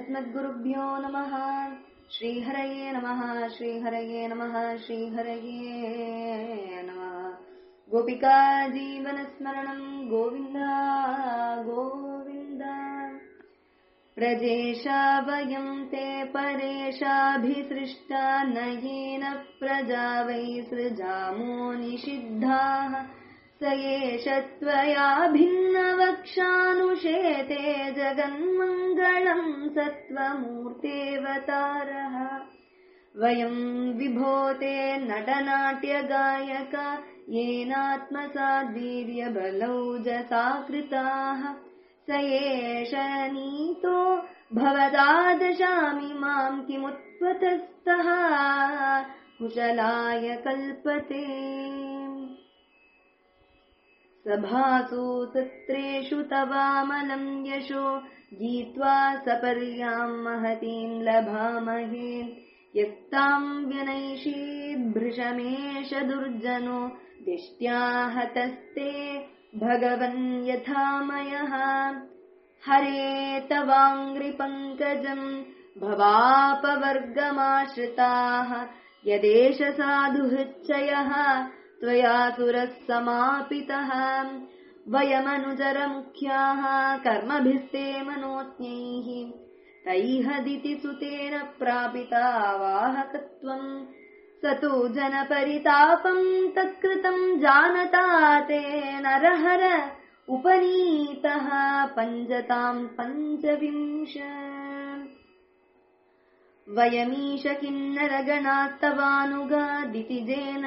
अस्मद्गुरुभ्यो नमः श्रीहरये नमः श्रीहरये नमः श्रीहरये नमः गोपिका जीवनस्मरणम् गोविन्द गोविन्द प्रजेशा वयम् ते परेशाभिसृष्टा नयेन प्रजा वै सृजामो निषिद्धाः स एष त्वया भिन्नवक्षानुषेते जगन्मङ्गलम् सत्त्वमूर्तेऽवतारः वयम् विभोते नटनाट्यगायका येनात्मसाद्वीर्यबलौ जसा कृताः स एष नीतो भवता दशामि माम् किमुत्पतस्तः कुशलाय कल्पते सभासु सत्रेषु तवामलम् यशो गीत्वा सपर्याम् महतीम् लभामहे यक्ताम् व्यनैषीद्भृशमेष दुर्जनो दिष्ट्या हतस्ते भगवन् यथामयः हरे तवाङ्घ्रिपङ्कजम् भवापवर्गमाश्रिताः यदेष साधुहृच्चयः त्वया सुरः समापितः वयमनुचरमुख्याः कर्मभिस्ते मनोज्ञैः तैहदिति सुतेन प्रापिता वाहकत्वम् स तु जनपरितापम् तत्कृतम् जानता ते नरहर उपनीतः पञ्जताम् पञ्चविंश वयमीश किन्नरगणास्तवानुगादितिजेन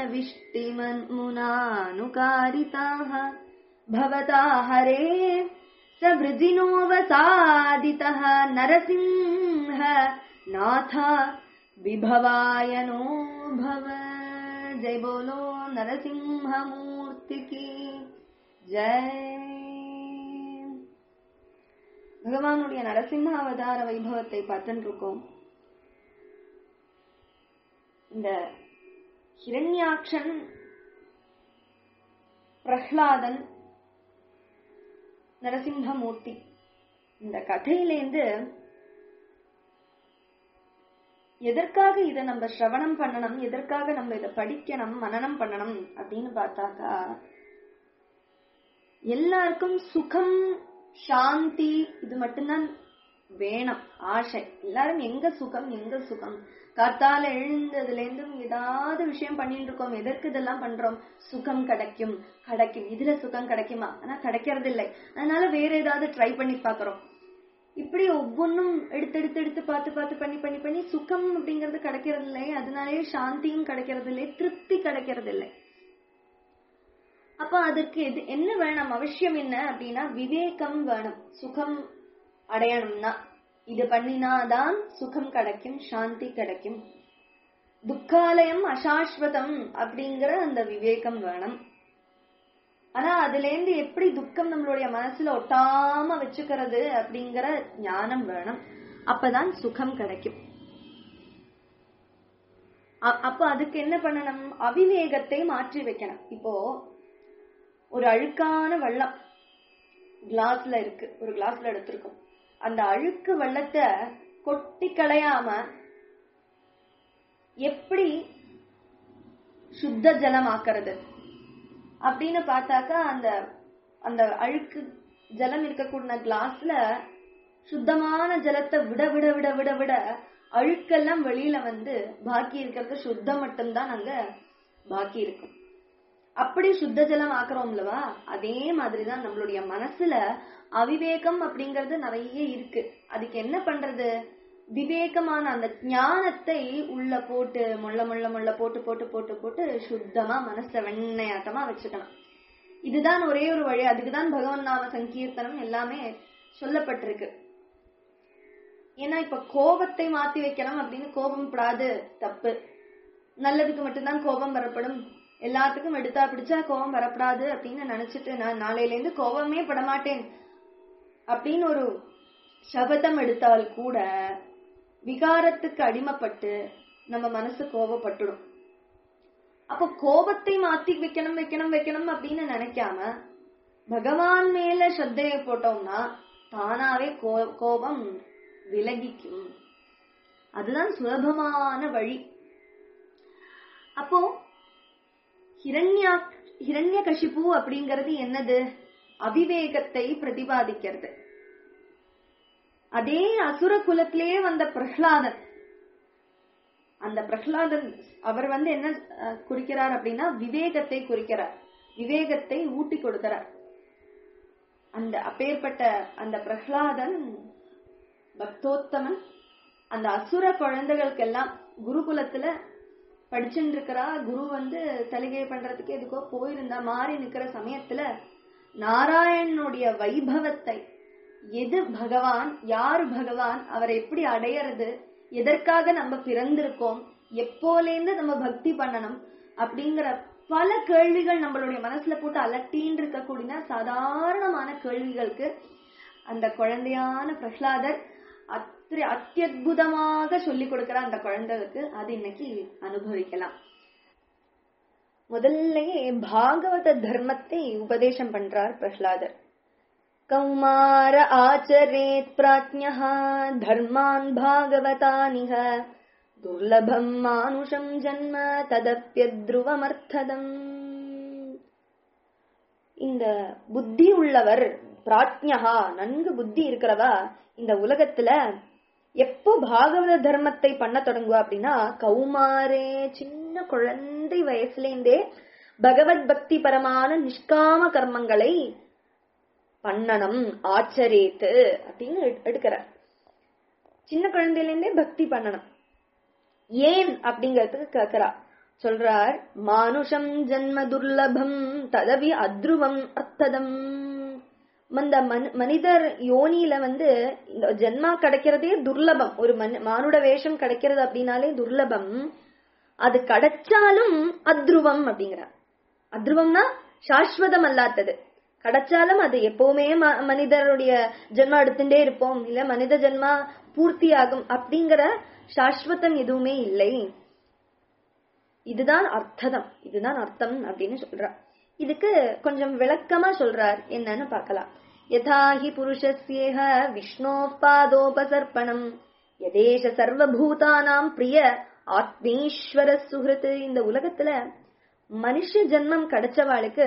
विष्टिमन्मुनानुकारिताः भवता हरे स वृजिनोऽवसादितः नरसिंह नाथ विभवाय नो भव जय बोलो नरसिंहमूर्ति की ஜெய் பகவானுடைய நரசிம்ம அவதார வைபவத்தை பார்த்துட்டு இருக்கோம் இந்த ஹிரண்யாக்ஷன் பிரஹ்லாதன் நரசிம்மமூர்த்தி இந்த கதையிலேந்து எதற்காக இதை நம்ம சிரவணம் பண்ணணும் எதற்காக நம்ம இதை படிக்கணும் மனனம் பண்ணணும் அப்படின்னு பார்த்தாக்கா எல்லாருக்கும் சுகம் சாந்தி இது மட்டும்தான் வேணும் ஆசை எல்லாரும் எங்க சுகம் எங்க சுகம் காத்தால எழுந்ததுல இருந்து ஏதாவது விஷயம் பண்ணிட்டு இருக்கோம் எதற்கு இதெல்லாம் பண்றோம் சுகம் கிடைக்கும் கிடைக்கும் இதுல சுகம் கிடைக்குமா ஆனா கிடைக்கிறது இல்லை அதனால வேற ஏதாவது ட்ரை பண்ணி பாக்குறோம் இப்படி ஒவ்வொன்றும் எடுத்து எடுத்து எடுத்து பார்த்து பார்த்து பண்ணி பண்ணி பண்ணி சுகம் அப்படிங்கறது கிடைக்கிறது இல்லை அதனாலயே சாந்தியும் கிடைக்கிறது இல்லை திருப்தி கிடைக்கிறது இல்லை அப்ப அதற்கு எது என்ன வேணும் அவசியம் என்ன அப்படின்னா விவேகம் வேணும் சுகம் அடையணும்னா இது பண்ணினாதான் சுகம் கிடைக்கும் சாந்தி கிடைக்கும் துக்காலயம் அசாஸ்வதம் அப்படிங்கிற அந்த விவேகம் வேணும் ஆனா அதுல இருந்து எப்படி துக்கம் நம்மளுடைய மனசுல ஒட்டாம வச்சுக்கிறது அப்படிங்கிற ஞானம் வேணும் அப்பதான் சுகம் கிடைக்கும் அப்ப அதுக்கு என்ன பண்ணணும் அவிவேகத்தை மாற்றி வைக்கணும் இப்போ ஒரு அழுக்கான வெள்ளம் கிளாஸ்ல இருக்கு ஒரு கிளாஸ்ல எடுத்திருக்கோம் அந்த அழுக்கு வெள்ளத்தை கொட்டி களையாம எப்படி சுத்த ஜலம் ஆக்கிறது அப்படின்னு பார்த்தாக்கா அந்த அந்த அழுக்கு ஜலம் இருக்கக்கூடிய கிளாஸ்ல சுத்தமான ஜலத்தை விட விட விட விட விட அழுக்கெல்லாம் வெளியில வந்து பாக்கி இருக்கிறது சுத்தம் மட்டும்தான் அங்க பாக்கி இருக்கும் அப்படி சுத்த ஜலம் ஆக்குறோம்லவா அதே மாதிரிதான் நம்மளுடைய மனசுல அவிவேகம் அப்படிங்கறது நிறைய இருக்கு அதுக்கு என்ன பண்றது விவேகமான அந்த ஞானத்தை உள்ள போட்டு முள்ள முள்ள முள்ள போட்டு போட்டு போட்டு போட்டு சுத்தமா மனசுல வெண்ணையாட்டமா வச்சுக்கணும் இதுதான் ஒரே ஒரு வழி அதுக்குதான் பகவன் நாம சங்கீர்த்தனம் எல்லாமே சொல்லப்பட்டிருக்கு ஏன்னா இப்ப கோபத்தை மாத்தி வைக்கணும் அப்படின்னு கோபம் படாது தப்பு நல்லதுக்கு மட்டும்தான் கோபம் வரப்படும் எல்லாத்துக்கும் எடுத்தா பிடிச்சா கோபம் வரப்படாது அப்படின்னு நினைச்சிட்டு நான் நாளையில இருந்து கோபமே படமாட்டேன் அப்படின்னு ஒரு சபதம் எடுத்தால் கூட விகாரத்துக்கு அடிமைப்பட்டு நம்ம மனசு கோபப்பட்டுடும் அப்ப கோபத்தை மாத்தி வைக்கணும் வைக்கணும் வைக்கணும் அப்படின்னு நினைக்காம பகவான் மேல ஸ்ரத்தையை போட்டோம்னா தானாவே கோபம் விலகிக்கும் அதுதான் சுலபமான வழி அப்போ ஹிரண்யா ஹிரண்ய கஷிபு அப்படிங்கிறது என்னது அவிவேகத்தை பிரதிபாதிக்கிறது அதே அசுர குலத்திலே வந்த பிரஹ்லாதன் அந்த பிரஹ்லாதன் அவர் வந்து என்ன அஹ், குறிக்கிறார் அப்படின்னா விவேகத்தை குறிக்கிறார் விவேகத்தை ஊட்டி கொடுக்கிறார் அந்த அப்பேற்பட்ட அந்த பிரஹ்லாதன் பக்தோத்தமன் அந்த அசுர குழந்தைகளுக்கெல்லாம் குருகுலத்துல படிச்சுட்டு இருக்கிறா குரு வந்து தலிகை பண்றதுக்கு எதுக்கோ போயிருந்தா மாறி நிக்கிற சமயத்துல நாராயணனுடைய வைபவத்தை எது பகவான் யார் பகவான் அவரை எப்படி அடையறது எதற்காக நம்ம பிறந்திருக்கோம் எப்போலேருந்து நம்ம பக்தி பண்ணணும் அப்படிங்கிற பல கேள்விகள் நம்மளுடைய மனசுல போட்டு அலட்டின்னு இருக்கக்கூடிய சாதாரணமான கேள்விகளுக்கு அந்த குழந்தையான பிரஹ்லாதர் அத்திரி அத்தியுதமாக சொல்லி கொடுக்கிற அந்த குழந்தைகளுக்கு அது இன்னைக்கு அனுபவிக்கலாம் முதல்லயே பாகவத தர்மத்தை உபதேசம் பண்றார் பிரஹ்லாதர் கௌமார ஆச்சரேத் பிராஜ்ஞः தர்மான் பாகவதானிஹ துர்லபம் மானுஷம் ஜன்ம ததப்பியத்ருவமர்த்ததம் இந்த புத்தி உள்ளவர் பிராஜ்ஞகா நன்கு புத்தி இருக்கிறவா இந்த உலகத்துல எப்போ பாகவத தர்மத்தை பண்ண தொடங்குவா அப்படின்னா கௌமாரே சின்ன குழந்தை வயசுலேருந்தே பகவத் பக்தி பரமான நிஷ்காம கர்மங்களை பண்ணணும் ஆச்சரித்து அப்படின்னு எடு- எடுக்கிறார் சின்ன குழந்தையிலேருந்தே பக்தி பண்ணணும் ஏன் அப்படிங்கறதுக்கு கேக்குறா சொல்றார் மானுஷம் ஜன்ம துர்லபம் ததவி அத்ருவம் அர்த்ததம் அந்த மனி- மனிதர் யோனியில வந்து இந்த ஜென்மா கிடைக்கிறதே துர்லபம் ஒரு மனு மானுட வேஷம் கிடைக்கிறது அப்படின்னாலே துர்லபம் அது கிடைச்சாலும் அத்ருவம் அப்படிங்கிறார் அத்ருவம்னா சாஸ்வதம் அல்லாதது கிடைச்சாலும் அது எப்பவுமே ம- மனிதருடைய ஜென்மா எடுத்துட்டே இருப்போம் இல்ல மனித ஜென்மா பூர்த்தியாகும் அப்படிங்கிற சாஸ்வதம் எதுவுமே இல்லை இதுதான் அர்த்ததம் இதுதான் அர்த்தம் அப்படின்னு சொல்றார் இதுக்கு கொஞ்சம் விளக்கமா சொல்றார் என்னன்னு பார்க்கலாம் யதாஹி புருஷஸ்யேஹ விஷ்ணோ பாதோபசர்ப்பணம் யதேஷ சர்வபூதானாம் பிரிய ஆத்மீஸ்வர சுகிருத்து இந்த உலகத்துல மனுஷ ஜென்மம் கிடைச்சவாளுக்கு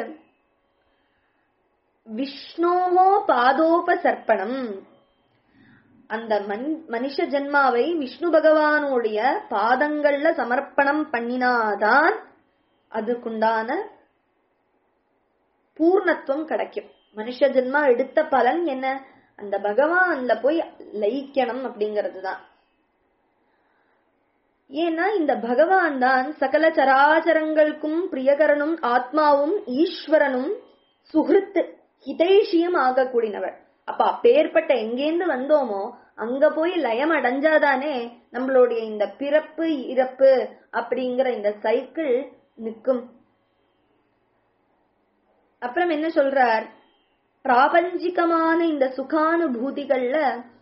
விஷ்ணோஹோ பாதோபசர்ப்பணம் அந்த மன் மனுஷ ஜென்மாவை விஷ்ணு பகவானுடைய பாதங்கள்ல சமர்ப்பணம் பண்ணினாதான் அதுக்குண்டான பூர்ணத்துவம் கிடைக்கும் மனுஷ ஜென்மா எடுத்த பலன் என்ன அந்த பகவான்ல போய் லயிக்கணும் அப்படிங்கிறது தான் ஏன்னா இந்த பகவான் தான் சகல சராச்சரங்களுக்கும் பிரியகரனும் ஆத்மாவும் ஈஸ்வரனும் சுகிருத்து ஹிதைஷியம் ஆகக்கூடியவர் அப்ப அப்பேற்பட்ட எங்கேந்து வந்தோமோ அங்க போய் லயம் அடைஞ்சாதானே நம்மளுடைய இந்த பிறப்பு இறப்பு அப்படிங்கிற இந்த சைக்கிள் நிக்கும் அப்புறம் என்ன சொல்றார் பிராபஞ்சிகமான இந்த சுகானுபூதிகள்ல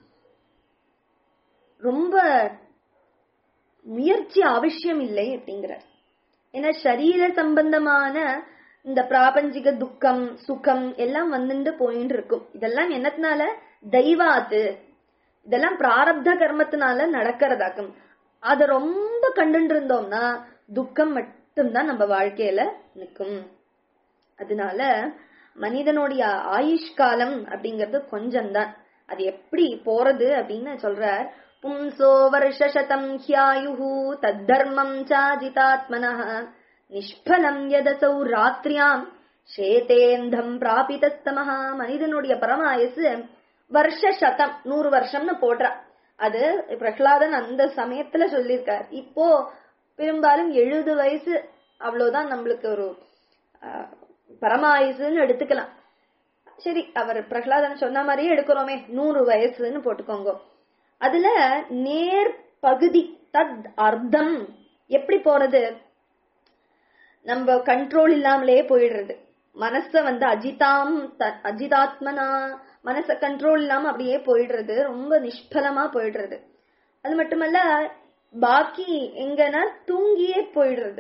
ரொம்ப முயற்சி அவசியம் இல்லை அப்படிங்கிறார் ஏன்னா சரீர சம்பந்தமான இந்த பிராபஞ்சிக துக்கம் சுகம் எல்லாம் வந்துட்டு போயிட்டு இருக்கும் இதெல்லாம் என்னத்தினால தெய்வாத்து இதெல்லாம் பிராரப்த கர்மத்தினால நடக்கிறதாக்கும் அத ரொம்ப கண்டுட்டு இருந்தோம்னா துக்கம் மட்டும்தான் நம்ம வாழ்க்கையில நிக்கும் அதனால மனிதனுடைய ஆயுஷ் காலம் அப்படிங்கிறது கொஞ்சம்தான் அது எப்படி போறது அப்படின்னு சொல்றார் பும்சோ வருஷசதம் ஹியாயுஹு தத்தர்மம் சாஜிதாத்மனः நிஷ்பலம் யதசௌ ராத்ரியாம் ஷேதேந்தம் பிராபிதஸ்தமஹ மனிதனுடைய பரமாயுசு வருஷ சதம் நூறு வருஷம்னு போடுறா அது பிரகலாதன் அந்த சமயத்துல சொல்லியிருக்கார் இப்போ பெரும்பாலும் எழுபது வயசு அவ்வளவுதான் நம்மளுக்கு ஒரு ஆஹ், பரமாயுசுன்னு எடுத்துக்கலாம் சரி அவர் பிரகலாதன் சொன்ன மாதிரியே எடுக்கிறோமே நூறு வயசுன்னு போட்டுக்கோங்க அதுல நேர் பகுதி தத் அர்த்தம் எப்படி போறது நம்ம கண்ட்ரோல் இல்லாமலே போயிடுறது மனச வந்து அஜிதாம் த- அஜிதாத்மனா மனச கண்ட்ரோல் இல்லாம அப்படியே போயிடுறது ரொம்ப நிஷ்பலமா போயிடுறது அது மட்டுமல்ல பாக்கி எங்கன்னா தூங்கியே போயிடுறது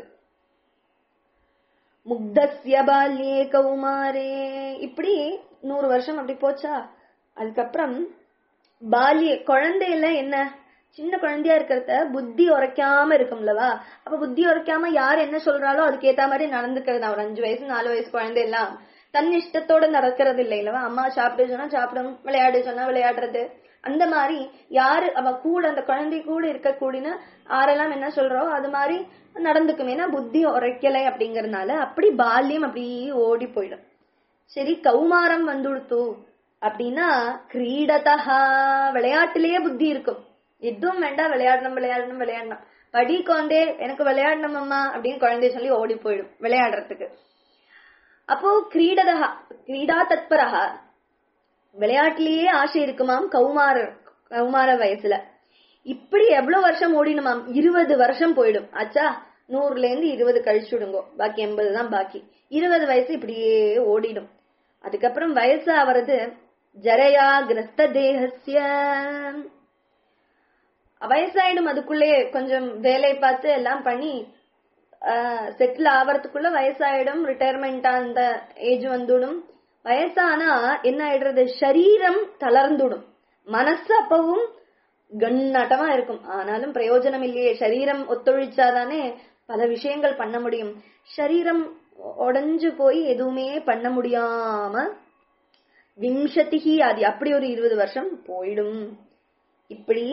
முக்தஸ்ய பால்யே கௌமாரே இப்படி நூறு வருஷம் அப்படி போச்சா அதுக்கப்புறம் பாலிய குழந்தையில என்ன சின்ன குழந்தையா இருக்கிறத புத்தி உரைக்காம இருக்கும்லவா அப்ப புத்தி உரைக்காம யார் என்ன சொல்றாலோ அதுக்கு ஏத்த மாதிரி நடந்துக்கிறது ஒரு அஞ்சு வயசு நாலு வயசு குழந்தை எல்லாம் தன் இஷ்டத்தோட நடக்கிறது இல்லை இல்லவா அம்மா சாப்பிட சொன்னா சாப்பிடும் விளையாடு சொன்னா விளையாடுறது அந்த மாதிரி யாரு அவ கூட அந்த குழந்தை கூட இருக்கக்கூடிய ஆரெல்லாம் என்ன சொல்றோம் அது மாதிரி நடந்துக்கும் ஏன்னா புத்தி உரைக்கலை அப்படிங்கறதுனால அப்படி பால்யம் அப்படி ஓடி போயிடும் சரி கௌமாரம் வந்துடுத்து அப்படின்னா கிரீடதா விளையாட்டுலயே புத்தி இருக்கும் எதுவும் வேண்டாம் விளையாடணும் விளையாடணும் விளையாடணும் படி குழந்தை எனக்கு விளையாடணும் அம்மா அப்படின்னு குழந்தைய சொல்லி ஓடி போயிடும் விளையாடுறதுக்கு அப்போ கிரீடதா கிரீடா தத்பரகா விளையாட்டுலயே ஆசை இருக்குமாம் கௌமார கௌமார வயசுல இப்படி எவ்வளவு வருஷம் ஓடினுமாம் இருபது வருஷம் போயிடும் ஆச்சா நூறுல இருந்து இருபது கழிச்சுடுங்கோ பாக்கி எண்பது தான் பாக்கி இருபது வயசு இப்படியே ஓடிடும் அதுக்கப்புறம் வயசு ஆவறது ஜரையா கிரஸ்த தேகசிய வயசாயிடும் அதுக்குள்ளே கொஞ்சம் வேலை பார்த்து எல்லாம் பண்ணி செட்டில் ஆவறதுக்குள்ள வயசாயிடும் ரிட்டையர்மெண்ட் அந்த ஏஜ் வந்துடும் வயசானா என்ன ஆயிடுறது சரீரம் தளர்ந்துடும் மனசு அப்பவும் கண்ணாட்டமா இருக்கும் ஆனாலும் பிரயோஜனம் இல்லையே சரீரம் ஒத்துழைச்சாதானே பல விஷயங்கள் பண்ண முடியும் சரீரம் உடஞ்சு போய் எதுவுமே பண்ண முடியாம விம்சதிகி ஆதி அப்படி ஒரு இருபது வருஷம் போயிடும் இப்படி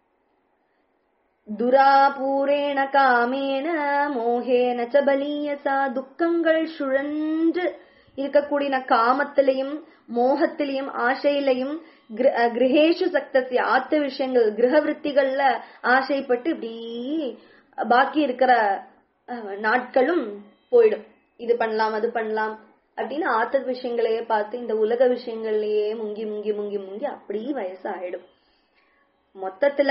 துராபூரேண காமேன மோகேன ச பலீயசா துக்கங்கள் சுழன்று இருக்கக்கூடிய காமத்திலையும் மோகத்திலையும் ஆசையிலையும் கிரகேஷு சக்தசிய ஆத்த விஷயங்கள் கிரகவருத்திகள்ல ஆசைப்பட்டு இப்படி பாக்கி இருக்கிற நாட்களும் போயிடும் இது பண்ணலாம் அது பண்ணலாம் அப்படின்னு ஆத்த விஷயங்களையே பார்த்து இந்த உலக விஷயங்கள்லயே முங்கி முங்கி முங்கி முங்கி அப்படி வயசு ஆயிடும் மொத்தத்துல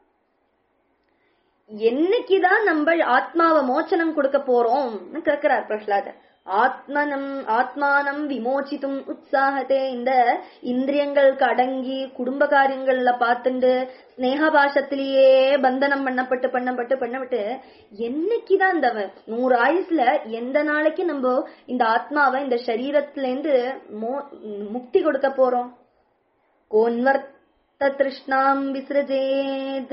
என்னைக்குதான் நம்ம ஆத்மாவை மோச்சனம் கொடுக்க போறோம்னு கேக்குறார் பிரஹ்லாதர் ஆத்மனம் ஆத்மானம் விமோச்சித்தும் உற்சாகத்தே இந்த இந்திரியங்களுக்கு அடங்கி குடும்ப காரியங்கள்ல பார்த்துண்டு ஸ்னேக பாசத்திலேயே பந்தனம் பண்ணப்பட்டு பண்ணப்பட்டு பண்ணப்பட்டு என்னைக்குதான் இந்த நூறு ஆயுசுல எந்த நாளைக்கு நம்ம இந்த ஆத்மாவை இந்த சரீரத்துல இருந்து மோ முக்தி கொடுக்க போறோம் கோன்வர்த்த திருஷ்ணாம் விசிறஜேத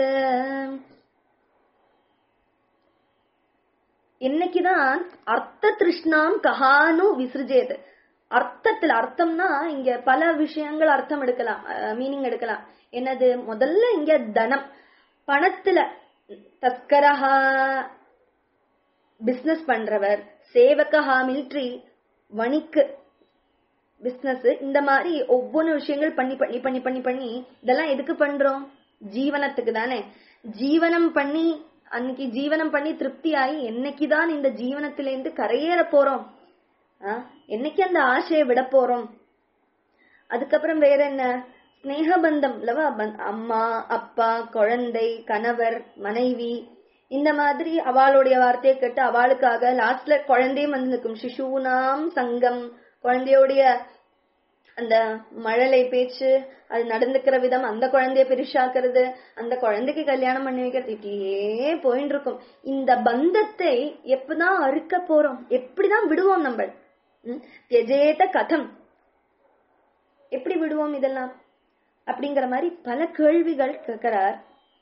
என்னைக்குதான் அர்த்த திருஷ்ணாம் கஹானு விசிறிஜேது அர்த்தத்துல அர்த்தம்னா இங்க பல விஷயங்கள் அர்த்தம் எடுக்கலாம் மீனிங் எடுக்கலாம் என்னது முதல்ல இங்க தனம் பணத்துல தஸ்கரஹா பிசினஸ் பண்றவர் சேவகஹா மிலிட்ரி வணிக்கு பிசினஸ் இந்த மாதிரி ஒவ்வொரு விஷயங்கள் பண்ணி பண்ணி பண்ணி பண்ணி பண்ணி இதெல்லாம் எதுக்கு பண்றோம் ஜீவனத்துக்கு தானே ஜீவனம் பண்ணி அன்னைக்கு ஜீவனம் பண்ணி திருப்தி ஆகி என்னைக்குதான் இந்த ஜீவனத்திலேருந்து கரையேற போறோம் என்னைக்கு அந்த ஆசையை விட போறோம் அதுக்கப்புறம் வேற என்ன ஸ்னேகபந்தம் இல்லவா அம்மா அப்பா குழந்தை கணவர் மனைவி இந்த மாதிரி அவளுடைய வார்த்தையை கேட்டு அவளுக்காக லாஸ்ட்ல குழந்தையும் வந்து நிற்கும் சிசுனாம் சங்கம் குழந்தையோடைய அந்த மழலை பேச்சு அது நடந்துக்கிற விதம் அந்த குழந்தைய பெருசாக்குறது அந்த குழந்தைக்கு கல்யாணம் பண்ணி வைக்கிறது இப்படியே போயிட்டு இருக்கும் இந்த பந்தத்தை எப்பதான் அறுக்க போறோம் எப்படிதான் விடுவோம் நம்ம தியஜேத கதம் எப்படி விடுவோம் இதெல்லாம் அப்படிங்கிற மாதிரி பல கேள்விகள் கேட்கிறார்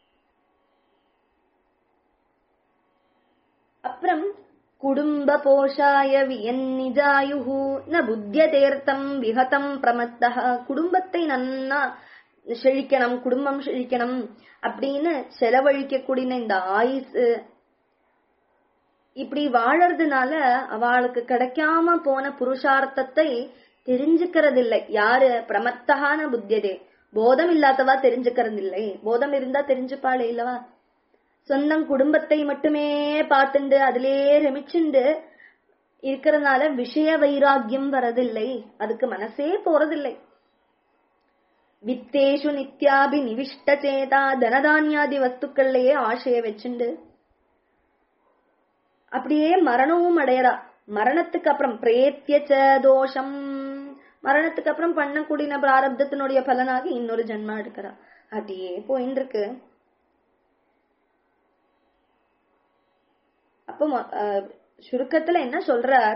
அப்புறம் குடும்ப போஷாய வியன்னிஜாயுஹு ந புத்தியதேர்த்தம் விஹதம் பிரமத்தः குடும்பத்தை நன்னா செழிக்கணும் குடும்பம் செழிக்கணும் அப்படின்னு செலவழிக்கக்கூடிய இந்த ஆயுசு இப்படி வாழறதுனால அவளுக்கு கிடைக்காம போன புருஷார்த்தத்தை தெரிஞ்சுக்கிறது இல்லை யாரு பிரமத்தகான புத்தியதே போதம் இல்லாதவா தெரிஞ்சுக்கிறது இல்லை போதம் இருந்தா தெரிஞ்சுப்பாளே இல்லவா சொந்தம் குடும்பத்தை மட்டுமே பார்த்துண்டு அதிலே ரமிச்சுண்டு இருக்கிறதுனால விஷய வைராக்கியம் வரதில்லை அதுக்கு மனசே போறதில்லை வித்தேஷு நித்யாபி நிவிஷ்ட சேதா தனதானியாதி வஸ்துக்கள்லயே ஆசைய வச்சுண்டு அப்படியே மரணமும் அடையறா மரணத்துக்கு அப்புறம் பிரேத்திய தோஷம் மரணத்துக்கு அப்புறம் பண்ணக்கூடிய பிராரப்தத்தினுடைய பலனாக இன்னொரு ஜென்மா எடுக்கிறா அப்படியே போயின்னு இருக்கு அப்போ சுருக்கத்துல என்ன சொல்றார்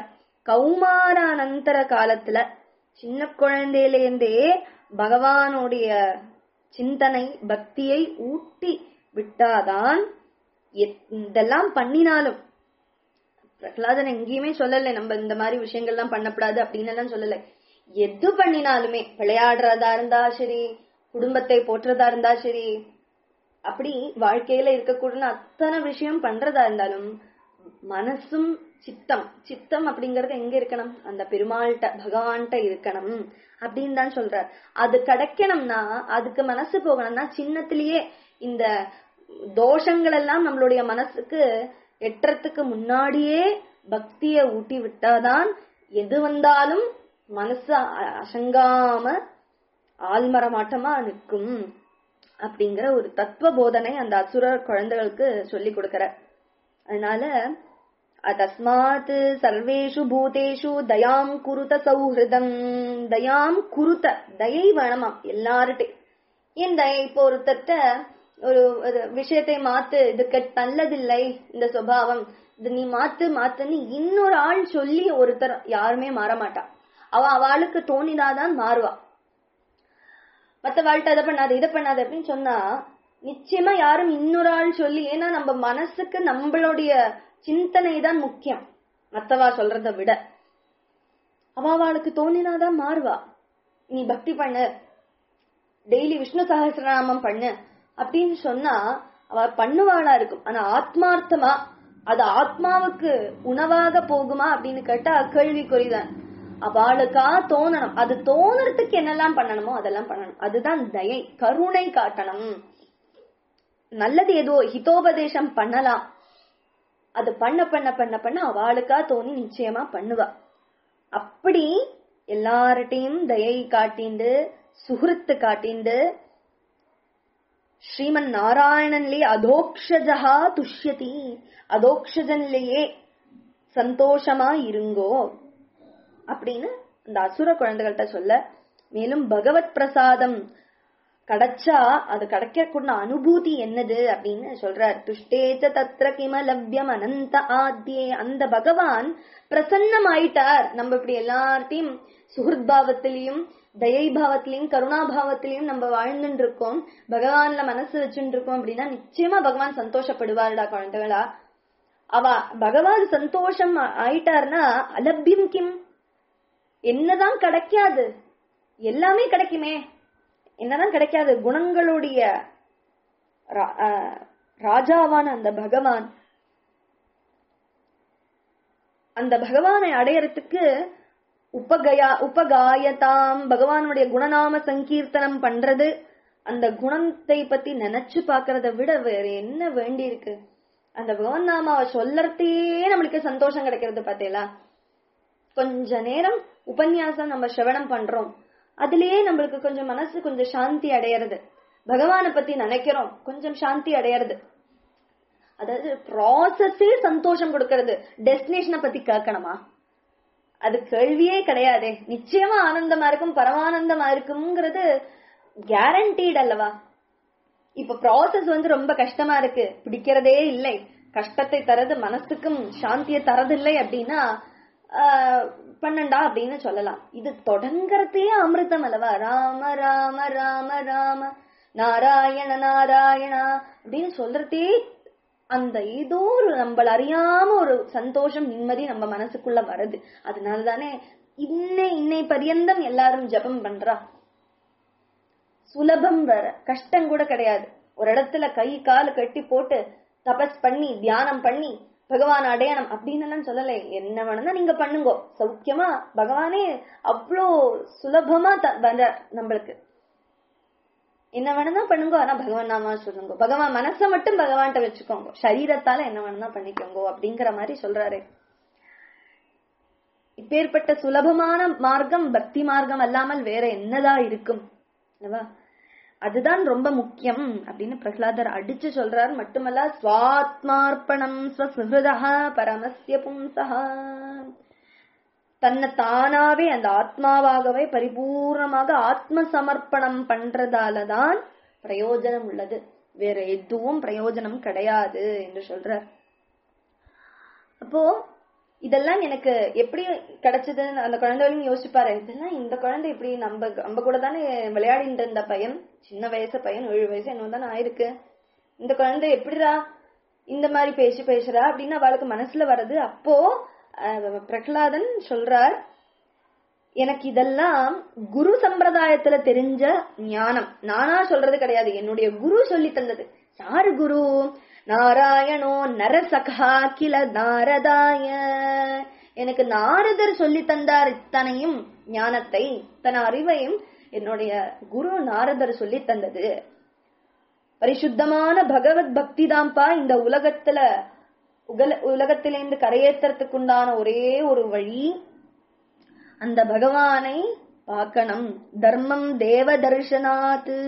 கௌமாரானந்தர காலத்துல சின்ன குழந்தையிலேருந்தே பகவானுடைய சிந்தனை பக்தியை ஊட்டி விட்டாதான் எத்- இதெல்லாம் பண்ணினாலும் பிரகலாதன் எங்கேயுமே சொல்லல நம்ம இந்த மாதிரி விஷயங்கள்லாம் பண்ணக்கூடாது அப்படின்னு எல்லாம் சொல்லல எது பண்ணினாலுமே விளையாடுறதா இருந்தா சரி குடும்பத்தை போற்றுறதா இருந்தா சரி அப்படி வாழ்க்கையில இருக்கக்கூடிய அத்தனை விஷயம் பண்றதா இருந்தாலும் மனசும் சித்தம் சித்தம் அப்படிங்கறது எங்க இருக்கணும் அந்த பெருமாள்கிட்ட பகவான்கிட்ட இருக்கணும் அப்படின்னு தான் சொல்றார் அது கிடைக்கணும்னா அதுக்கு மனசு போகணும்னா சின்னத்திலேயே இந்த தோஷங்கள் எல்லாம் நம்மளுடைய மனசுக்கு எட்டுறதுக்கு முன்னாடியே பக்திய ஊட்டி விட்டாதான் எது வந்தாலும் மனசு அ- அசங்காம ஆல்மரமாட்டமா நிற்கும் அப்படிங்கிற ஒரு தத்துவ போதனை அந்த அசுரர் குழந்தைகளுக்கு சொல்லி கொடுக்கிறார் அதனால தஸ்மாத் சர்வேஷு பூதேஷு தயாம் குருத சௌஹிருதம் தயாம் குருத தயை வேணமாம் எல்லார்ட்டையும் ஏன் தயை இப்போ ஒருத்தட்ட ஒரு ஒரு விஷயத்தை மாத்து இது கெட் நல்லதில்லை இந்த சுபாவம் இது நீ மாத்து மாத்துன்னு இன்னொரு ஆள் சொல்லி ஒருத்தர் யாருமே மாற மாட்டா அவ அவளுக்கு தோணினாதான் மாறுவா மத்த வாழ்க்கை அதை பண்ணாது இதை பண்ணாது அப்படின்னு சொன்னா நிச்சயமா யாரும் இன்னொரு ஆள் சொல்லி ஏன்னா நம்ம மனசுக்கு நம்மளுடைய சிந்தனை தான் முக்கியம் மத்தவா சொல்றதை விட அவ அவளுக்கு தோணினாதான் மாறுவா நீ பக்தி பண்ணு டெய்லி விஷ்ணு சகசிரநாமம் பண்ணு அப்படின்னு சொன்னா அவ பண்ணுவாளா இருக்கும் ஆனா ஆத்மார்த்தமா அது ஆத்மாவுக்கு உணவாக போகுமா அப்படின்னு கேட்டா கேள்விக்குறிதான் அவளுக்கா தோணணும் அது தோணுறதுக்கு என்னெல்லாம் பண்ணணுமோ அதெல்லாம் பண்ணணும் அதுதான் தயை கருணை காட்டணும் நல்லது ஏதோ ஹிதோபதேசம் பண்ணலாம் அது பண்ண பண்ண பண்ண பண்ண அவளுக்கா தோணி நிச்சயமா பண்ணுவா அப்படி எல்லார்ட்டையும் தயை காட்டிண்டு சுகிருத்து காட்டிண்டு ஸ்ரீமன் நாராயணன்லே அதோக்ஷஜா துஷ்யதி அதோக்ஷஜன்லேயே சந்தோஷமா இருங்கோ அப்படின்னு அந்த அசுர குழந்தைகள்கிட்ட சொல்ல மேலும் பகவத் பிரசாதம் கிடைச்சா அது கிடைக்கக்கூடிய அனுபூதி என்னது அப்படின்னு சொல்றார் துஷ்டேச்ச தத்ர கிம லவ்யம் அனந்த ஆத்யே அந்த பகவான் பிரசன்னம் ஆயிட்டார் நம்ம இப்படி எல்லார்ட்டையும் சுஹൃத் பாவத்திலையும் தயை பாவத்திலையும் கருணா பாவத்திலையும் நம்ம வாழ்ந்துட்டு இருக்கோம் பகவான்ல மனசு வச்சுட்டு இருக்கோம் அப்படின்னா நிச்சயமா பகவான் சந்தோஷப்படுவாருடா குழந்தைகளா அவ பகவான் சந்தோஷம் ஆயிட்டார்னா அலபியம் கிம் என்னதான் கிடைக்காது எல்லாமே கிடைக்குமே என்னதான் கிடைக்காது குணங்களுடைய ரா- ஆஹ் ராஜாவான அந்த பகவான் அந்த பகவானை அடையறதுக்கு உபகயா உபகாயதாம் பகவானுடைய குணநாம சங்கீர்த்தனம் பண்றது அந்த குணத்தை பத்தி நினைச்சு பாக்குறத விட வேற என்ன வேண்டி இருக்கு அந்த பகவான் நாமாவை சொல்லறதே நம்மளுக்கு சந்தோஷம் கிடைக்கிறது பாத்தீங்களா கொஞ்ச நேரம் உபன்யாசம் நம்ம சிரவணம் பண்றோம் அதுலயே நம்மளுக்கு கொஞ்சம் மனசு கொஞ்சம் சாந்தி அடையறது பகவானை பத்தி நினைக்கிறோம் கொஞ்சம் சாந்தி அடையறது அதாவது ப்ராசஸே சந்தோஷம் கொடுக்கறது டெஸ்டினேஷனை பத்தி கேட்கணுமா அது கேள்வியே கிடையாதே நிச்சயமா ஆனந்தமா இருக்கும் பரமானந்தமா இருக்கும்ங்கிறது கேரண்டீட் அல்லவா இப்ப ப்ராசஸ் வந்து ரொம்ப கஷ்டமா இருக்கு பிடிக்கிறதே இல்லை கஷ்டத்தை தரது மனசுக்கும் சாந்தியை தரதில்லை அப்படின்னா ஆஹ், பண்ணண்டா அப்படின்னு சொல்லலாம் இது தொடங்கறதே அமிர்தம் அல்லவா ராம ராம ராம ராம நாராயண நாராயணா அப்படின்னு சொல்றதே அந்த ஏதோ ஒரு நம்மள அறியாம ஒரு சந்தோஷம் நிம்மதி நம்ம மனசுக்குள்ள வருது அதனால தானே இன்னை இன்னை பரியந்தம் எல்லாரும் ஜெபம் பண்றா சுலபம் வேற கஷ்டம் கூட கிடையாது ஒரு இடத்துல கை கால் கட்டி போட்டு தபஸ் பண்ணி தியானம் பண்ணி பகவான் அடையணும் அப்படின்னு எல்லாம் சொல்லல என்ன வேணும்னா நீங்க பண்ணுங்க சௌக்கியமா பகவானே அவ்வளோ சுலபமா த- வர நம்மளுக்கு என்ன வேணும்னா பண்ணுங்க ஆனா பகவான் நாமா சொல்லுங்க பகவான் மனசை மட்டும் பகவான்கிட்ட வச்சுக்கோங்க சரீரத்தால என்ன வேணும்னா பண்ணிக்கோங்க அப்படிங்கிற மாதிரி சொல்றாரு இப்பேற்பட்ட சுலபமான மார்க்கம் பக்தி மார்க்கம் அல்லாமல் வேற என்னதான் இருக்கும் அல்லவா அதுதான் ரொம்ப முக்கியம் அப்படின்னு பிரகலாதர் அடிச்சு சொல்றார் மட்டுமல்ல ஸ்வாத்மார்ப்பணம் ஸ்வசுஹதா பரமஸ்ய பும்சா தன்னை தானாவே அந்த ஆத்மாவாகவே பரிபூர்ணமாக ஆத்ம சமர்ப்பணம் பண்றதாலதான் பிரயோஜனம் உள்ளது வேற எதுவும் பிரயோஜனம் கிடையாது என்று சொல்றார் அப்போ இதெல்லாம் எனக்கு எப்படி கிடைச்சதுன்னு அந்த குழந்தைகளையும் யோசிப்பாரு இதெல்லாம் இந்த குழந்தை இப்படி நம்ம நம்ம கூட தானே விளையாடிட்டு இருந்த பையன் சின்ன வயசு பையன் ஏழு வயசு என்ன தானே ஆயிருக்கு இந்த குழந்தை எப்படிடா இந்த மாதிரி பேசி பேசுறா அப்படின்னு அவளுக்கு மனசுல வருது அப்போ அஹ், பிரகலாதன் சொல்றார் எனக்கு இதெல்லாம் குரு சம்பிரதாயத்துல தெரிஞ்ச ஞானம் நானா சொல்றது கிடையாது என்னுடைய குரு சொல்லி தந்தது யாரு குரு நாராயணோ நரசகா கில நாரதாய எனக்கு நாரதர் சொல்லி தந்தார் இத்தனையும் ஞானத்தை இத்தனை அறிவையும் என்னுடைய குரு நாரதர் சொல்லி தந்தது பரிசுத்தமான பகவத் பக்தி தான்ப்பா இந்த உலகத்துல உகல உலகத்திலேருந்து கரையேற்றத்துக்கு உண்டான ஒரே ஒரு வழி அந்த பகவானை பார்க்கணும் தர்மம் தேவ தர்ஷனாத்து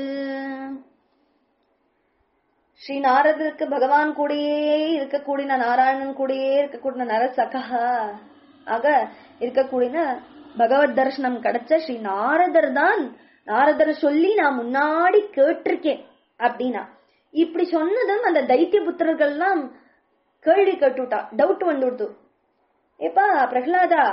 ஸ்ரீ நாரதருக்கு பகவான் கூடயே இருக்கக்கூடிய நாராயணன் கூடயே இருக்கக்கூடிய நரசகா ஆக இருக்கக்கூடிய பகவத் தர்ஷனம் கிடைச்ச ஸ்ரீ நாரதர் தான் நாரதர் சொல்லி நான் முன்னாடி கேட்டிருக்கேன் அப்படின்னா இப்படி சொன்னதும் அந்த தைத்திய புத்திரர்கள்லாம் கேள்வி கேட்டுட்டா டவுட் வந்துடுத்து ஏப்பா பிரகலாதா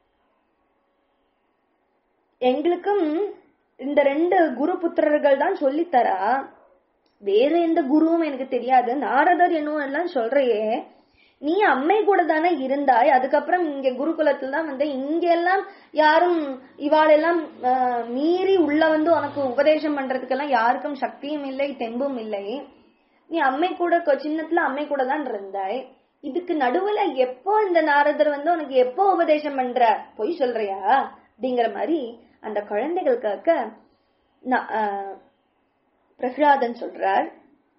எங்களுக்கும் இந்த ரெண்டு குரு புத்திரர்கள் தான் சொல்லித்தரா வேற எந்த குருவும் எனக்கு தெரியாது நாரதர் என்னும் எல்லாம் சொல்றையே நீ அம்மை கூட தானே இருந்தாய் அதுக்கப்புறம் இங்க குருகுலத்துல தான் வந்து இங்க எல்லாம் யாரும் இவாளெல்லாம் ஆஹ், மீறி உள்ள வந்து உனக்கு உபதேசம் பண்றதுக்கெல்லாம் யாருக்கும் சக்தியும் இல்லை தெம்பும் இல்லை நீ அம்மை கூட கொ- சின்னத்துல அம்மை கூட தான் இருந்தாய் இதுக்கு நடுவுல எப்போ இந்த நாரதர் வந்து உனக்கு எப்போ உபதேசம் பண்ற பொய் சொல்றியா அப்படிங்கிற மாதிரி அந்த குழந்தைகளுக்காக நா- ஆஹ், பிரகலாதன் சொல்றார்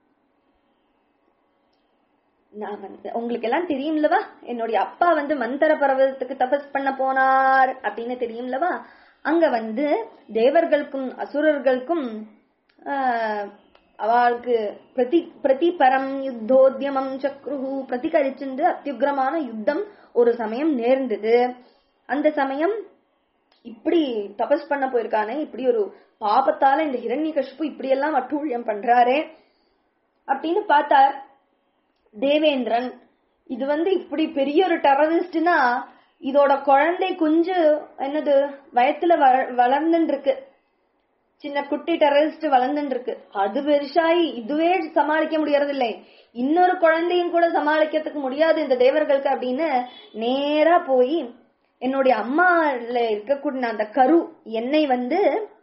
நான் வந்து உங்களுக்கு எல்லாம் தெரியும்லவா என்னுடைய அப்பா வந்து மந்தர பர்வதத்துக்கு தபஸ் பண்ண போனார் அப்படின்னு தெரியும்லவா அங்க வந்து தேவர்களுக்கும் அசுரர்களுக்கும் ஆஹ், அவளுக்கு பிரதி பிரதிபரம் யுத்தோத்தியமம் சக்ருஹு பிரதிகரிச்சுண்டு அத்தியுக்ரமான யுத்தம் ஒரு சமயம் நேர்ந்தது அந்த சமயம் இப்படி தபஸ் பண்ண போயிருக்கானே இப்படி ஒரு பாபத்தால இந்த ஹிரண்யகசிப்பு இப்படி எல்லாம் அட்டூழியம் பண்றாரே அப்படின்னு பார்த்தார் தேவேந்திரன் இது வந்து இப்படி பெரிய ஒரு டெரரிஸ்ட்னா இதோட குழந்தை குஞ்சு என்னது வயத்துல வள- வளர்ந்துன்னு இருக்கு சின்ன குட்டி டெரரிஸ்ட் வளர்ந்துன்னு இருக்கு அது பெருசாயி இதுவே சமாளிக்க முடியறதில்லை இன்னொரு குழந்தையும் கூட சமாளிக்கிறதுக்கு முடியாது இந்த தேவர்களுக்கு அப்படின்னு நேரா போய் என்னுடைய அம்மால இருக்கக்கூடிய அந்த கரு என்னை வந்து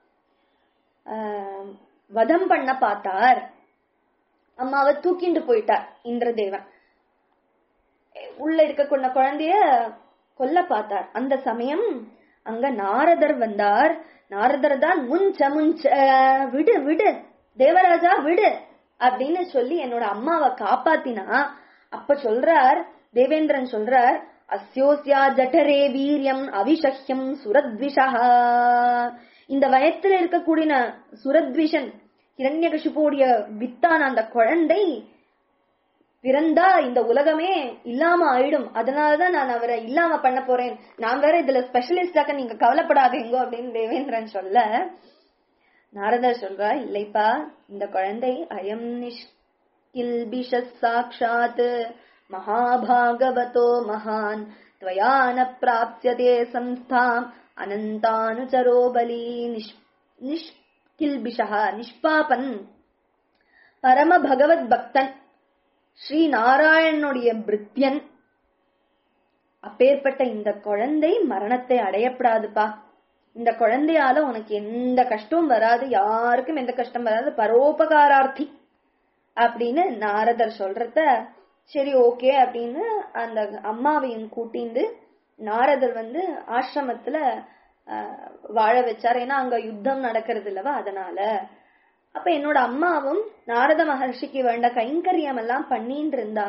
ஆஹ், வதம் பண்ண பார்த்தார் அம்மாவை தூக்கிண்டு போயிட்டார் இந்திரதேவன் உள்ள இருக்கக்கூடிய குழந்தைய கொல்ல பார்த்தார் அந்த சமயம் அங்க நாரதர் வந்தார் நாரதர் தான் முன்ச முன்ச விடு விடு தேவராஜா விடு அப்படின்னு சொல்லி என்னோட அம்மாவை காப்பாத்தினா அப்ப சொல்றார் தேவேந்திரன் சொல்றார் அஸ்யோஸ்யா ஜட்டரே வீரியம் அவிஷஹ்யம் சுரத்விஷா இந்த வயத்துல இருக்கக்கூடிய சுரத்விஷன் இரண்யகசிபுடைய வித்தான அந்த குழந்தை பிறந்தா இந்த உலகமே இல்லாம ஆயிடும் அதனாலதான் நான் அவரை இல்லாம பண்ண போறேன் நான் வேற இதுல ஸ்பெஷலிஸ்டாக்க நீங்க கவலைப்படாதீங்க அப்படின்னு தேவேந்திரன் சொல்ல நாரதர் சொல்றா இல்லைப்பா இந்த குழந்தை அயம் நிஷ்கில்பிஷ சாட்சாத் மகாபாகவதோ மகான் त्वयान प्राप्स्यते संस्थाम् अनन्तानुचरो बली निष् निष्किल्बिषः நிஷ்பாபன் பரம பகவத் பக்தன் ஸ்ரீ நாராயணனுடைய பிரித்யன் அப்பேற்பட்ட இந்த குழந்தை மரணத்தை அடையப்படாதுப்பா இந்த குழந்தையால உனக்கு எந்த கஷ்டமும் வராது யாருக்கும் எந்த கஷ்டம் வராது பரோபகாரார்த்தி அப்படின்னு நாரதர் சொல்றத சரி ஓகே அப்படின்னு அந்த அம்மாவையும் கூட்டிண்டு நாரதர் வந்து ஆசிரமத்துல ஆஹ், வாழ வச்சார் ஏன்னா அங்க யுத்தம் நடக்கிறது இல்லவா அதனால அப்ப என்னோட அம்மாவும் நாரத மகர்ஷிக்கு வேண்ட கைங்கரியம் எல்லாம் பண்ணிட்டு இருந்தா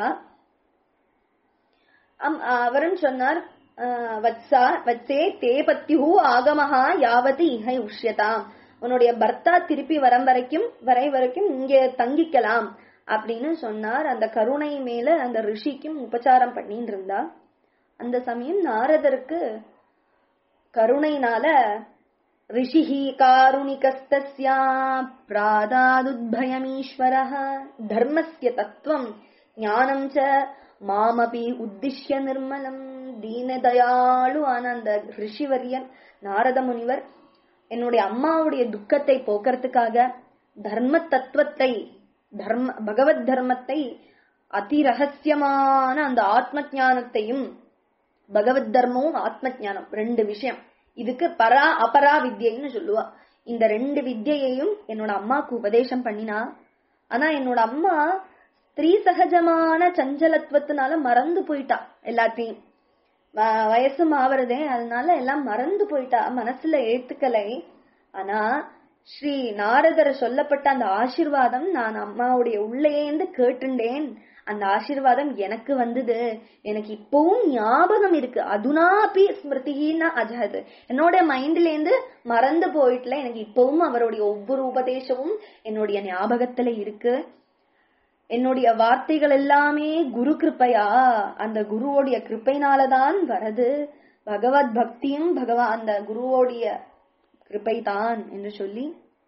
அம்- அவரும் சொன்னார் ஆஹ், வத்சா வத்சே தே பத்யுஹு ஆகமஹா யாவத்து இஹை உஷ்யதாம் உன்னுடைய பர்த்தா திருப்பி வரம் வரைக்கும் வரை வரைக்கும் இங்க தங்கிக்கலாம் அப்படின்னு சொன்னார் அந்த கருணை மேல அந்த ரிஷிக்கும் உபச்சாரம் பண்ணிட்டு இருந்தா அந்த சமயம் நாரதருக்கு கருணைனால ரிஷிஹி காருணிகஸ்தஸ்யா பிராதாதுத்பயமீஸ்வரः தர்மஸ்ய தத்துவம் ஞானம் ச மாமபி உத்திஷ்ய நிர்மலம் தீனதயாளு ஆன அந்த ரிஷிவரியன் நாரத முனிவர் என்னுடைய அம்மாவுடைய துக்கத்தை போக்குறதுக்காக தர்ம தத்துவத்தை தர்ம பகவத் தர்மத்தை அதி ரகசியமான அந்த ஆத்ம ஞானத்தையும் பகவத் தர்மமும் ஆத்ம ஞானம் ரெண்டு விஷயம் இதுக்கு பரா அபரா வித்யைன்னு சொல்லுவா இந்த ரெண்டு வித்யையையும் என்னோட அம்மாக்கு உபதேசம் பண்ணினா ஆனா என்னோட அம்மா ஸ்திரீ சகஜமான சஞ்சலத்துவத்தினால மறந்து போயிட்டா எல்லாத்தையும் வ- வயசு மாவறதே அதனால எல்லாம் மறந்து போயிட்டா மனசுல ஏத்துக்கலை ஆனா ஸ்ரீ நாரதர் சொல்லப்பட்ட அந்த ஆசிர்வாதம் நான் அம்மாவுடைய உள்ளேந்து கேட்டுண்டேன் அந்த ஆசிர்வாதம் எனக்கு வந்தது எனக்கு இப்பவும் ஞாபகம் இருக்கு அதுனாபி ஸ்மிருதினா அஜஹது என்னோட மைண்ட்ல இருந்து மறந்து போயிட்டுல எனக்கு இப்பவும் அவருடைய ஒவ்வொரு உபதேசமும் என்னுடைய ஞாபகத்துல இருக்கு என்னுடைய வார்த்தைகள் எல்லாமே குரு கிருப்பையா அந்த குருவோடைய கிருப்பைனாலதான் வரது பகவத் பக்தியும் பகவான் அந்த குருவோடைய கிருப்பைதான் என்று சொல்லி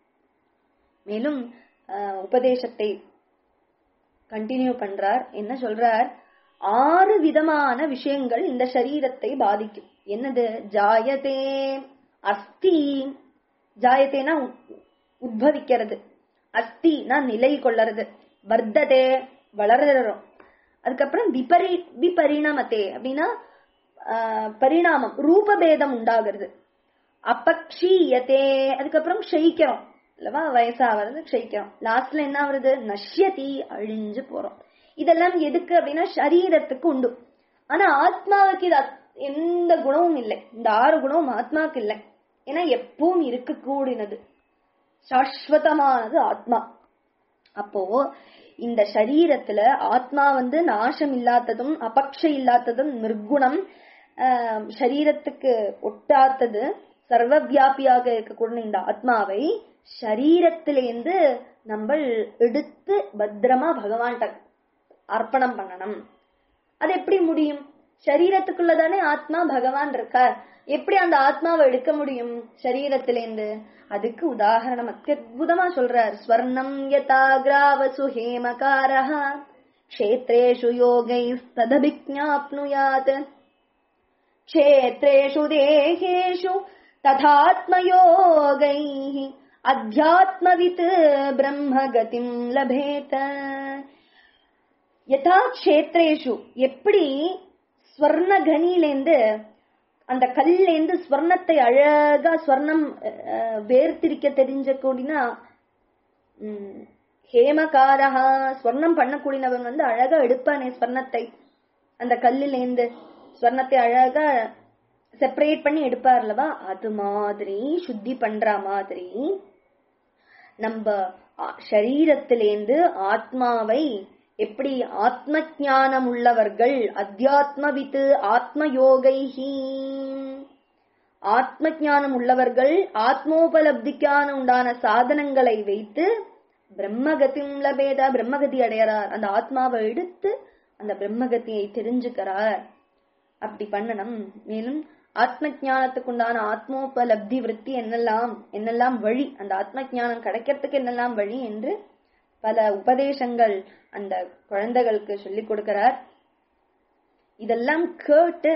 மேலும் அஹ், உபதேசத்தை கண்டினியூ பண்றார் என்ன சொல்றார் ஆறு விதமான விஷயங்கள் இந்த சரீரத்தை பாதிக்கும் என்னது ஜாயதே அஸ்தி ஜாயத்தேனா உ- உத்பவிக்கிறது அஸ்தினா நிலை கொள்ளறது வர்த்ததே வளர்றோம் அதுக்கப்புறம் விபரி விபரிணமத்தே அப்படின்னா ஆஹ், பரிணாமம் ரூபபேதம் உண்டாகிறது அப்பக்ஷீயத்தே அதுக்கப்புறம் க்ஷயிக்கிறோம் இல்லவா வயசாகிறது க்ஷயிக்கிறோம் லாஸ்ட்ல என்ன வருது நஷ்யதி அழிஞ்சு போறோம் இதெல்லாம் எதுக்கு அப்படின்னா சரீரத்துக்கு உண்டு ஆனா ஆத்மாவுக்கு இது அத்- எந்த குணமும் இல்லை இந்த ஆறு குணமும் ஆத்மாவுக்கு இல்லை ஏன்னா எப்பவும் இருக்கக்கூடியது சாஸ்வதமானது ஆத்மா அப்போ இந்த சரீரத்துல ஆத்மா வந்து நாசம் இல்லாததும் அபக்ஷ இல்லாததும் நிர்குணம் ஆஹ், சரீரத்துக்கு ஒட்டாத்தது சர்வ வியாபியாக இருக்கக்கூடிய இந்த ஆத்மாவை சரீரத்திலேந்து நம்ம எடுத்து பத்திரமா பகவான்கிட்ட அர்ப்பணம் பண்ணணும் அது எப்படி முடியும் சரீரத்துக்குள்ளதானே ஆத்மா பகவான் இருக்கார் எப்படி அந்த ஆத்மாவை எடுக்க முடியும் சரீரத்திலேந்து அதுக்கு உதாரணம் அத்புதமா சொல்றார் ஸ்வர்ணம் யதா கிராவசு ஹேமகாரः க்ஷேத்ரேஷு யோகைஸ்ததபிஜ்ஞாப்னுயாத் क्षेत्रेषु देहेषु तथात्मयोगैः अध्यात्मवित् ब्रह्मगतिम् लभेत யதா க்ஷேத்ரேஷு எப்படி ஸ்வர்ண கனியிலேந்து அந்த கல்லேந்து ஸ்வர்ணத்தை அழகா ஸ்வர்ணம் அஹ், வேர்த்திரிக்க தெரிஞ்ச கூடினா ம், ஹேமகாரஹா ஸ்வர்ணம் பண்ணக்கூடியவன் வந்து அழகா எடுப்பானே ஸ்வர்ணத்தை அந்த கல்லிலேந்து ஸ்வர்ணத்தை அழகா செப்பரேட் பண்ணி எடுப்பார்லவா அது மாதிரி சுத்தி பண்ற மாதிரி நம்ம ஆ- சரீரத்திலேந்து ஆத்மாவை எப்படி ஆத்ம ஞானம் உள்ளவர்கள் அத்தியாத்மவித்து ஆத்ம யோகைஹி ஆத்ம ஞானம் உள்ளவர்கள் ஆத்மோபலப்திக்கான உண்டான சாதனங்களை வைத்து பிரம்மகதிம் லபேதா பிரம்மகதி அடையறார் அந்த ஆத்மாவை எடுத்து அந்த பிரம்மகதியை தெரிஞ்சுக்கிறார் அப்படி பண்ணணும் மேலும் ஆத்ம ஞானத்துக்கு உண்டான ஆத்மோபலப்தி விருத்தி என்னெல்லாம் என்னெல்லாம் வழி அந்த ஆத்ம ஞானம் கிடைக்கிறதுக்கு என்னெல்லாம் வழி என்று பல உபதேசங்கள் அந்த குழந்தைகளுக்கு சொல்லிக் கொடுக்கிறார் இதெல்லாம் கேட்டு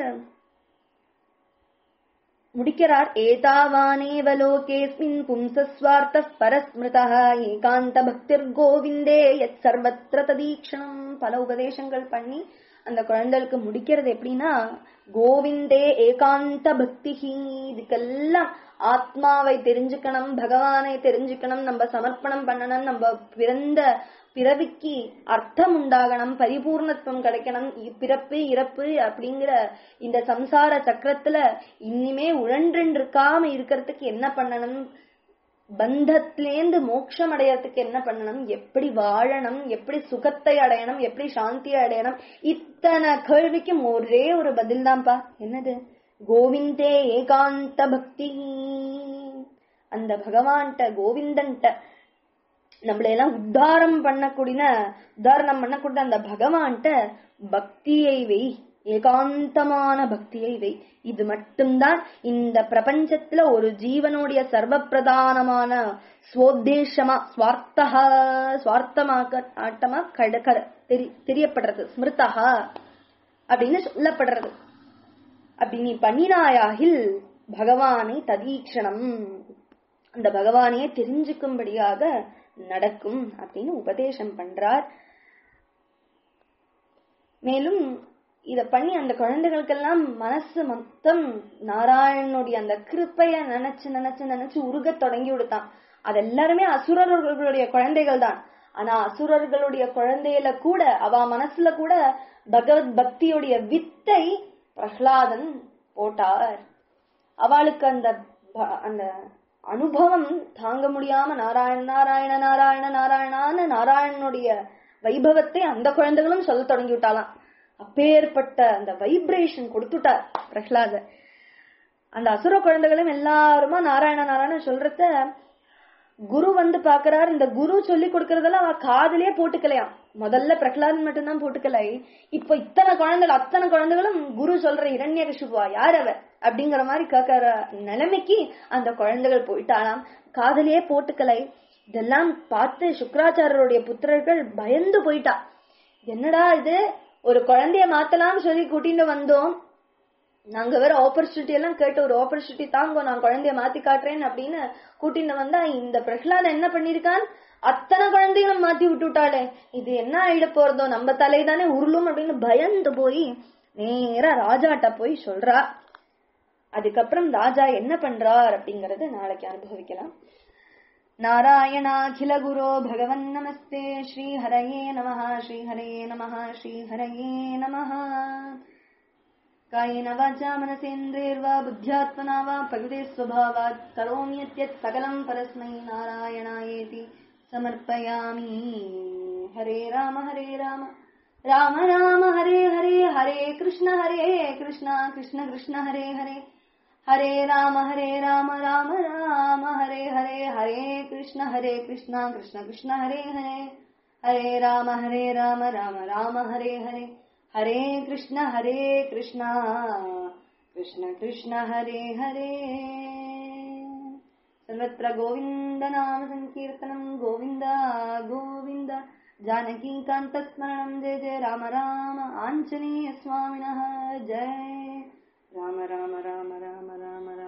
முடிக்கிறார் ஏதாவானேவ லோகேஸ்மின் பும்சஸ்வார்த்த பரஸ்மிருதா ஏகாந்த பக்திர் கோவிந்தே யத் சர்வத்திர ததீக்ஷணம் பல உபதேசங்கள் பண்ணி அந்த குழந்தைகளுக்கு முடிக்கிறது எப்படின்னா கோவிந்தே ஏகாந்த பக்திஹி இதுக்கெல்லாம் ஆத்மாவை தெரிஞ்சுக்கணும் பகவானை தெரிஞ்சுக்கணும் நம்ம சமர்ப்பணம் பண்ணணும் நம்ம பிறந்த பிறவிக்கு அர்த்தம் உண்டாகணும் பரிபூர்ணத்துவம் கிடைக்கணும் இ- பிறப்பு இறப்பு அப்படிங்கிற இந்த சம்சார சக்கரத்துல இனிமே உழன்றென்று இருக்காம இருக்கிறதுக்கு என்ன பண்ணணும் பந்தத்திலேந்து மோட்சம் அடையறதுக்கு என்ன பண்ணணும் எப்படி வாழணும் எப்படி சுகத்தை அடையணும் எப்படி சாந்தியை அடையணும் இத்தனை கேள்விக்கும் ஒரே ஒரு பதில் தான்ப்பா என்னது கோவிந்தே ஏகாந்த பக்தி அந்த பகவான்கிட்ட கோவிந்தன்ட்ட நம்மளை எல்லாம் உத்தாரம் பண்ணக்கூடிய உத்தாரணம் பண்ணக்கூடிய அந்த பகவான்கிட்ட பக்தியை வை ஏகாந்தமான பக்தியை வை இது மட்டும்தான் இந்த பிரபஞ்சத்துல ஒரு ஜீவனுடைய சர்வ பிரதானமான ஸ்வோத்தேசமா ஸ்வார்த்தகா ஸ்வார்த்தமாக ஆட்டமா கட கட- தெரி- தெரியப்படுறது ஸ்மிருதா அப்படின்னு சொல்லப்படுறது அப்படி நீ பண்ணினாயாகில் பகவானை ததீக்ஷணம் அந்த பகவானையே தெரிஞ்சுக்கும்படியாக நடக்கும் அப்படின்னு உபதேசம் பண்றார் மேலும் இத பண்ணி அந்த குழந்தைகளுக்கெல்லாம் மனசு மொத்தம் நாராயணனுடைய அந்த கிருப்பைய நினைச்சு நினைச்சு நினைச்சு உருகத் தொடங்கி விடுத்தான் அது எல்லாருமே அசுரர்களுடைய குழந்தைகள் தான் ஆனா அசுரர்களுடைய குழந்தையில கூட அவ மனசுல கூட பகவத் பக்தியுடைய வித்தை பிரஹ்லாதன் போட்டார் அவளுக்கு அந்த ப- அந்த அனுபவம் தாங்க முடியாம நாராயண நாராயண நாராயண நாராயணான்னு நாராயணனுடைய வைபவத்தை அந்த குழந்தைகளும் சொல்ல தொடங்கி விட்டாலாம் அப்பேற்பட்ட அந்த வைப்ரேஷன் கொடுத்துட்டார் பிரஹ்லாதர் அந்த அசுர குழந்தைகளும் எல்லாருமா நாராயண நாராயண சொல்றத குரு வந்து பாக்குறாரு இந்த குரு சொல்லி கொடுக்கறதெல்லாம் அவ காதுலயே போட்டுக்கலையாம் முதல்ல பிரகலாதன் மட்டும்தான் போட்டுக்கலை இப்ப இத்தனை குழந்தைகள் அத்தனை குழந்தைகளும் குரு சொல்ற இரண்யகசிபுவா யார் அவ அப்படிங்கிற மாதிரி கேட்கற நிலைமைக்கு அந்த குழந்தைகள் போயிட்டாலாம் காதலியே போட்டுக்கலை இதெல்லாம் பார்த்து சுக்கராச்சாரருடைய புத்திரர்கள் பயந்து போயிட்டா என்னடா இது ஒரு குழந்தைய மாத்தலாம்னு சொல்லி கூட்டிட்டு வந்தோம் நாங்க வேற ஆப்பர்ச்சுனிட்டி எல்லாம் கேட்டு ஒரு ஆப்பர்ச்சுனிட்டி தாங்கோ நான் குழந்தைய மாத்தி காட்டுறேன் அப்படின்னு கூட்டிட்டு வந்தா இந்த பிரகலாதன் என்ன பண்ணிருக்கான் அத்தனை குழந்தைகளும் மாத்தி விட்டுட்டாளே இது என்ன ஆயிட போறதோ நம்ம தலைதானே உருளும் அப்படின்னு பயந்து போய் நேரா ராஜாட்ட போய் சொல்றா அதுக்கப்புறம் ராஜா என்ன பண்றார் அப்படிங்கறத நாளைக்கு அனுபவிக்கலாம் நாராயணாகில குரோ பகவன் நமஸ்தே ஸ்ரீ ஹரயே நமஹ ஸ்ரீ ஹரயே நமஹ ஸ்ரீ ஹரயே நமஹ कायेन वाचा मनसेन्द्रियर्वा बुद्ध्यात्मना वा प्रकृते स्वभावात् करोम्यत्यत् सकलं परस्मै नारायणायेति समर्पयामि हरे राम हरे राम राम राम हरे हरे हरे कृष्ण हरे कृष्ण कृष्ण कृष्ण हरे हरे हरे राम हरे राम राम राम हरे हरे हरे कृष्ण हरे कृष्ण कृष्ण कृष्ण हरे हरे हरे राम हरे राम राम राम हरे हरे हरे कृष्ण हरे कृष्ण कृष्ण कृष्ण हरे हरे सर्वत्र गोविन्द नाम सङ्कीर्तनम् गोविन्द गोविन्द जानकीकान्तस्मरणम् जय जय राम राम आञ्जनेय स्वामिनः जय राम राम राम राम राम राम